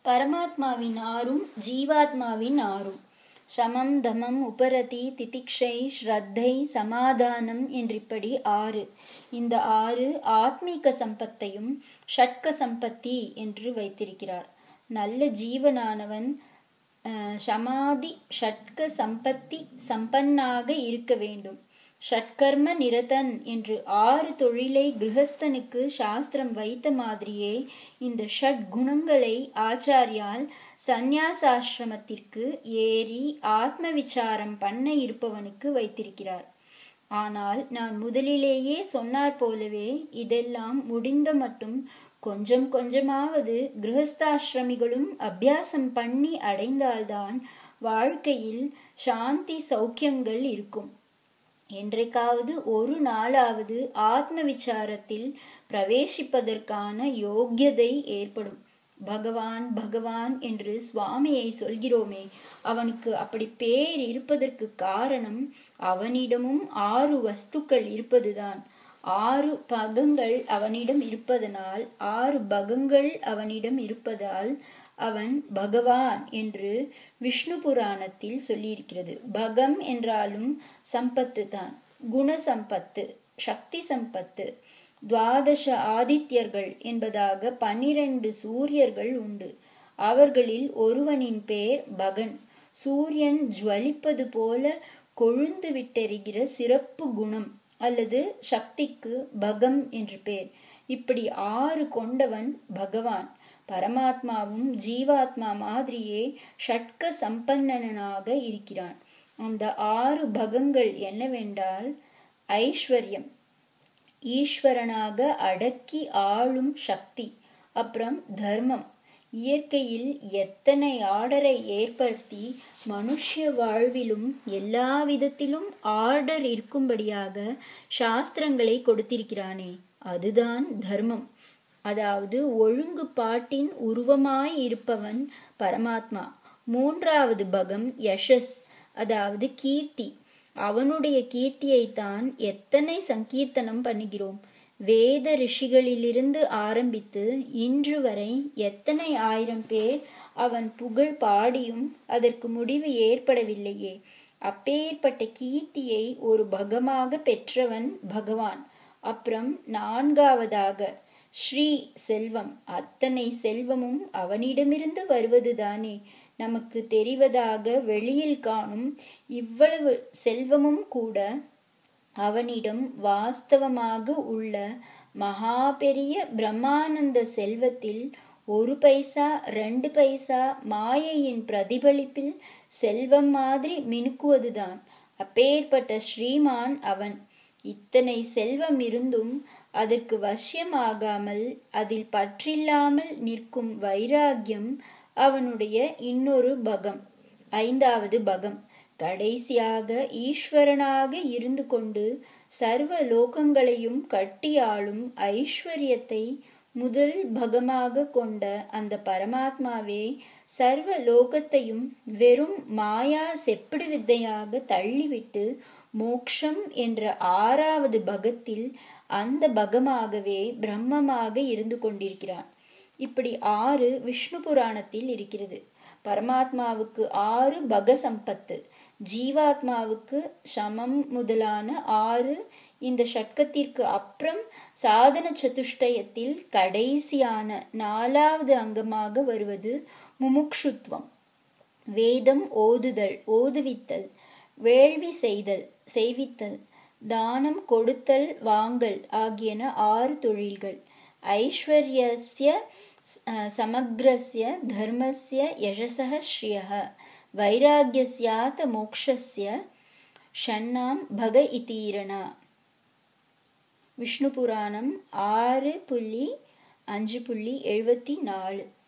பரமாத்மாவின் ஆறும் ஜீவாத்மாவின் ஆறும் சமம் தமம் உபரதி திதிக்ஷை ஸ்ரத்தை சமாதானம் என்றிப்படி ஆறு இந்த ஆறு ஆத்மீக சம்பத்தையும் ஷட்க சம்பத்தி என்று வைத்திருக்கிறார் நல்ல ஜீவனானவன் சமாதி ஷட்க சம்பத்தி சம்பன்னாக இருக்க வேண்டும் ஷட்கர்ம நிரதன் என்று ஆறு தொழிலை கிரகஸ்தனுக்கு சாஸ்திரம் வைத்த மாதிரியே இந்த ஷட் குணங்களை ஆச்சாரியால் சந்நியாசாசிரமத்திற்கு ஏறி ஆத்ம விசாரம் பண்ண இருப்பவனுக்கு வைத்திருக்கிறார் ஆனால் நான் முதலிலேயே சொன்னார் போலவே இதெல்லாம் முடிந்த மட்டும் கொஞ்சம் கொஞ்சமாவது கிரகஸ்தாசிரமிகளும் அபியாசம் பண்ணி அடைந்தால்தான் வாழ்க்கையில் சாந்தி சௌக்கியங்கள் இருக்கும் என்றைக்காவது ஒரு நாளாவது ஆத்ம விசாரத்தில் பிரவேசிப்பதற்கான யோக்கியதை ஏற்படும் பகவான் பகவான் என்று சுவாமியை சொல்கிறோமே அவனுக்கு அப்படி பேர் இருப்பதற்கு காரணம் அவனிடமும் ஆறு வஸ்துக்கள் இருப்பதுதான் ஆறு பகங்கள் அவனிடம் இருப்பதனால் ஆறு பகங்கள் அவனிடம் இருப்பதால் அவன் பகவான் என்று விஷ்ணு புராணத்தில் சொல்லியிருக்கிறது பகம் என்றாலும் சம்பத்து தான் குண சம்பத்து சக்தி சம்பத்து துவாதச ஆதித்யர்கள் என்பதாக பன்னிரண்டு சூரியர்கள் உண்டு அவர்களில் ஒருவனின் பேர் பகன் சூரியன் ஜுவலிப்பது போல கொழுந்து விட்டெறிகிற சிறப்பு குணம் அல்லது சக்திக்கு பகம் என்று பேர் இப்படி ஆறு கொண்டவன் பகவான் பரமாத்மாவும் ஜீவாத்மா மாதிரியே ஷட்க சம்பன்னனாக இருக்கிறான் அந்த ஆறு பகங்கள் என்னவென்றால் ஐஸ்வர்யம் ஈஸ்வரனாக அடக்கி ஆளும் சக்தி அப்புறம் தர்மம் இயற்கையில் எத்தனை ஆர்டரை ஏற்படுத்தி மனுஷ வாழ்விலும் எல்லா விதத்திலும் ஆர்டர் இருக்கும்படியாக சாஸ்திரங்களை கொடுத்திருக்கிறானே அதுதான் தர்மம் அதாவது ஒழுங்கு பாட்டின் உருவமாய் இருப்பவன் பரமாத்மா மூன்றாவது பகம் யஷஸ் அதாவது கீர்த்தி அவனுடைய கீர்த்தியைத்தான் எத்தனை சங்கீர்த்தனம் பண்ணுகிறோம் வேத ரிஷிகளிலிருந்து ஆரம்பித்து இன்று வரை எத்தனை ஆயிரம் பேர் அவன் புகழ் பாடியும் அதற்கு முடிவு ஏற்படவில்லையே அப்பேற்பட்ட கீர்த்தியை ஒரு பகமாக பெற்றவன் பகவான் அப்புறம் நான்காவதாக ஸ்ரீ செல்வம் அத்தனை செல்வமும் அவனிடமிருந்து வருவதுதானே நமக்கு தெரிவதாக வெளியில் காணும் இவ்வளவு செல்வமும் கூட அவனிடம் வாஸ்தவமாக உள்ள மகா பெரிய பிரம்மானந்த செல்வத்தில் ஒரு பைசா ரெண்டு பைசா மாயையின் பிரதிபலிப்பில் செல்வம் மாதிரி மினுக்குவதுதான் அப்பேற்பட்ட ஸ்ரீமான் அவன் இத்தனை செல்வம் இருந்தும் அதற்கு வசியமாகாமல் அதில் பற்றில்லாமல் நிற்கும் வைராகியம் அவனுடைய இன்னொரு பகம் ஐந்தாவது பகம் கடைசியாக ஈஸ்வரனாக இருந்து கொண்டு சர்வ லோகங்களையும் கட்டியாளும் ஐஸ்வர்யத்தை முதல் பகமாக கொண்ட அந்த பரமாத்மாவே சர்வ லோகத்தையும் வெறும் மாயா செப்பிடு வித்தையாக தள்ளிவிட்டு மோக்ஷம் என்ற ஆறாவது பகத்தில் அந்த பகமாகவே பிரம்மமாக இருந்து கொண்டிருக்கிறான் இப்படி ஆறு விஷ்ணு புராணத்தில் இருக்கிறது பரமாத்மாவுக்கு ஆறு பக சம்பத்து ஜீவாத்மாவுக்கு சமம் முதலான ஆறு இந்த ஷட்கத்திற்கு அப்புறம் சாதன சதுஷ்டயத்தில் கடைசியான நாலாவது அங்கமாக வருவது முமுக்ஷுத்வம் வேதம் ஓதுதல் ஓதுவித்தல் வேள்வி செய்தல் செய்வித்தல் தானம் கொடுத்தல் வாங்கல் ஆகியன ஆறு தொழில்கள் ஐஸ்வர்யஸ்ய சமக்ரஸ்ய தர்மஸ்ய யசசः ஸ்ரியः வைராகியஸ்யாத் மோக்ஷஸ்ய ஷண்ணாம் பக இதீரணா விஷ்ணு புராணம் ஆறு புள்ளி அஞ்சு புள்ளி எழுபத்தி நாலு